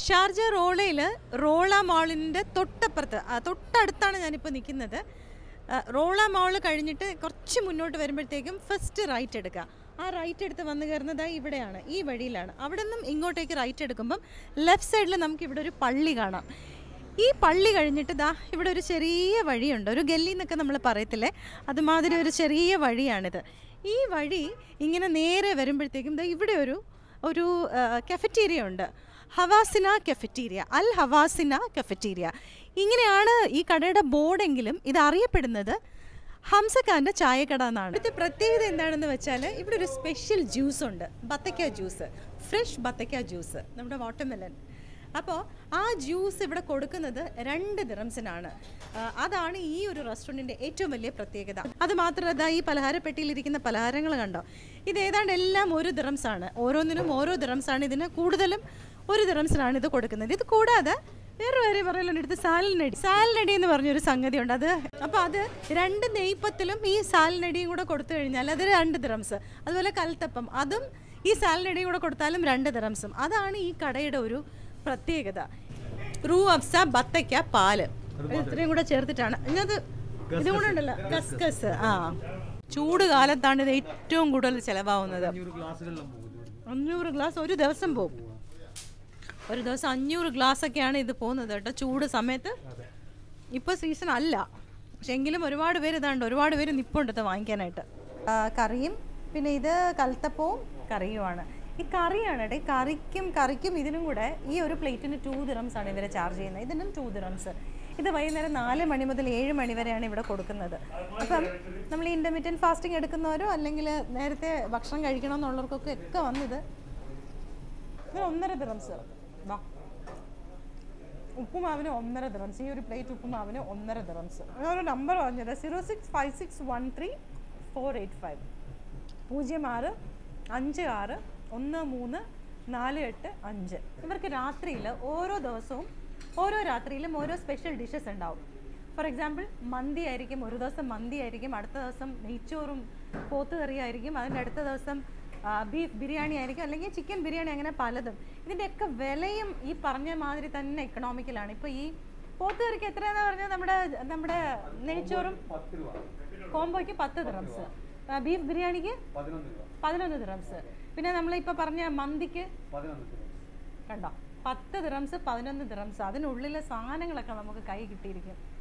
Sharjah റോളയിൽ Rolla മാളിൻ്റെ തൊട്ടപ്പുറത്ത് ആ, തൊട്ടടുത്താണ് ഞാനിപ്പോൾ നിൽക്കുന്നത് ആ, റോള മാൾ കഴിഞ്ഞിട്ട് കുറച്ച് മുന്നോട്ട് വരുമ്പോഴത്തേക്കും ഫസ്റ്റ് റൈറ്റ് എടുക്കുക ആ റൈറ്റ് എടുത്ത് വന്ന് കയറുന്നത് ഇവിടെയാണ് ഈ വഴിയിലാണ് അവിടെ നിന്നും ഇങ്ങോട്ടേക്ക് റൈറ്റ് എടുക്കുമ്പം ലെഫ്റ്റ് സൈഡിൽ നമുക്ക് ഇവിടെ ഒരു പള്ളി കാണാം ഈ പള്ളി കഴിഞ്ഞിട്ട് ദാ ഇവിടെ ഒരു ചെറിയ വഴിയുണ്ട് ഒരു ഗല്ലി എന്നൊക്കെ നമ്മൾ പറയത്തില്ലേ അതുമാതിരി ഒരു ചെറിയ വഴിയാണിത് ഈ വഴി ഇങ്ങനെ നേരെ വരുമ്പോഴത്തേക്കും ദാ ഇവിടെ ഒരു ഒരു കഫറ്റീരിയ ഉണ്ട് ഹവാസിന കഫറ്റീരിയ അൽ ഹവാസിന കഫറ്റീരിയ ഇങ്ങനെയാണ് ഈ കടയുടെ ബോർഡെങ്കിലും ഇത് അറിയപ്പെടുന്നത് ഹംസഖാൻ്റെ ചായക്കട എന്നാണ് ഇവിടുത്തെ പ്രത്യേകത എന്താണെന്ന് വെച്ചാൽ ഇവിടെ ഒരു സ്പെഷ്യൽ ജ്യൂസ് ഉണ്ട് ബത്തക്ക ജ്യൂസ് ഫ്രഷ് ബത്തക്ക ജ്യൂസ് നമ്മുടെ വാട്ടർമെലൻ അപ്പോൾ ആ ജ്യൂസ് ഇവിടെ കൊടുക്കുന്നത് രണ്ട് ദിറംസിനാണ് ആ, അതാണ് ഈ ഒരു റെസ്റ്റോറൻറ്റിൻ്റെ ഏറ്റവും വലിയ പ്രത്യേകത അത് മാത്രമല്ല ഈ പലഹാരപ്പെട്ടിയിലിരിക്കുന്ന പലഹാരങ്ങൾ കണ്ടോ ഇത് ഏതാണ്ട് എല്ലാം ഒരു ദിറംസാണ് ഓരോന്നിനും ഓരോ ദിറംസാണ് ഇതിന് കൂടുതലും ഒരു ദിറംസിനാണ് ഇത് കൊടുക്കുന്നത് ഇത് കൂടാതെ വേറെ കാര്യം പറയലുണ്ട് എടുത്ത് സാലനടി സാലനടി എന്ന് പറഞ്ഞൊരു സംഗതി ഉണ്ട് അത് അപ്പോൾ അത് രണ്ട് നെയ്പ്പത്തിലും ഈ സാലനടിയും കൂടെ കൊടുത്തു കഴിഞ്ഞാൽ അത് രണ്ട് ദിറംസ് അതുപോലെ കൽത്തപ്പം അതും ഈ സാലനടിയും കൂടെ കൊടുത്താലും രണ്ട് ദിറംസും അതാണ് ഈ കടയുടെ ഒരു പ്രത്യേകത റൂ അഫ്സ ബത്തയ്ക്ക പാല് ഇത് ഇത്രയും കൂടെ ചേർത്തിട്ടാണ് ഇതിനകത്ത് ഇതും കൂടെ ഉണ്ടല്ലോ കസ്കസ് ആ ചൂട് കാലത്താണ് ഇത് ഏറ്റവും കൂടുതൽ ചിലവാകുന്നത് അഞ്ഞൂറ് ഗ്ലാസ് ഒരു ദിവസം പോകും ഒരു ദിവസം അഞ്ഞൂറ് ഗ്ലാസ് ഒക്കെയാണ് ഇത് പോകുന്നത് കേട്ടോ ചൂട് സമയത്ത് ഇപ്പോൾ സീസൺ അല്ല പക്ഷെ എങ്കിലും ഒരുപാട് പേര് ഇതാണ്ട് ഒരുപാട് പേര് നിപ്പുണ്ട് ഇത് വാങ്ങിക്കാനായിട്ട് ആ, കറിയും പിന്നെ ഇത് കൽത്തപ്പവും കറിയുമാണ് ഈ കറിയാണ് കേട്ടോ ഈ കറിക്കും കറിക്കും ഇതിനും കൂടെ ഈ ഒരു പ്ലേറ്റിന് ടു ദിറംസ് ആണ് ഇവരെ ചാർജ് ചെയ്യുന്നത് ഇതിനും ടു ദിറംസ് ഇത് വൈകുന്നേരം നാല് മണി മുതൽ ഏഴ് മണി വരെയാണ് ഇവിടെ കൊടുക്കുന്നത് അപ്പം നമ്മൾ ഇൻ്റർമീഡിയറ്റ് ഫാസ്റ്റിംഗ് എടുക്കുന്നവരോ അല്ലെങ്കിൽ നേരത്തെ ഭക്ഷണം കഴിക്കണം എന്നുള്ളവർക്കൊക്കെ ഒക്കെ വന്നിത് ഇത് ഒന്നര ദിറംസ് വാ ഉപ്പുമാവിന് ഒന്നര ദിറംസ് ഈ ഒരു പ്ലേറ്റ് ഉപ്പുമാവിന് ഒന്നര ദിറംസ് ഒരു നമ്പർ പറഞ്ഞത് zero six five six one three four eight five പൂജ്യം ആറ് അഞ്ച് ആറ് ഒന്ന് മൂന്ന് നാല് എട്ട് അഞ്ച് ഇവർക്ക് രാത്രിയിൽ ഓരോ ദിവസവും ഓരോ രാത്രിയിലും ഓരോ സ്പെഷ്യൽ ഡിഷസ് ഉണ്ടാവും ഫോർ എക്സാമ്പിൾ മന്തി ആയിരിക്കും ഒരു ദിവസം മന്തി ആയിരിക്കും അടുത്ത ദിവസം നെയ്ച്ചോറും പോത്ത് കറി ആയിരിക്കും അതിൻ്റെ അടുത്ത ദിവസം ബീഫ് ബിരിയാണി ആയിരിക്കും അല്ലെങ്കിൽ ചിക്കൻ ബിരിയാണി അങ്ങനെ പലതും ഇതിൻ്റെയൊക്കെ വിലയും ഈ പറഞ്ഞ മാതിരി തന്നെ എക്കണോമിക്കലാണ് ഇപ്പോൾ ഈ പോത്ത് കറിക്ക് എത്രയാണെന്ന് പറഞ്ഞാൽ നമ്മുടെ നമ്മുടെ നെയ്ച്ചോറും കോംബോയ്ക്ക് പത്ത് ദിറംസ് ബീഫ് ബിരിയാണിക്ക് പതിനൊന്ന് ദിറംസ് പിന്നെ നമ്മളിപ്പോൾ പറഞ്ഞ മന്തിക്ക് കണ്ടോ പത്ത് ദിറംസ് പതിനൊന്ന് ദിറംസ് അതിനുള്ളിലെ സാധനങ്ങളൊക്കെ നമുക്ക് കൈ കിട്ടിയിരിക്കും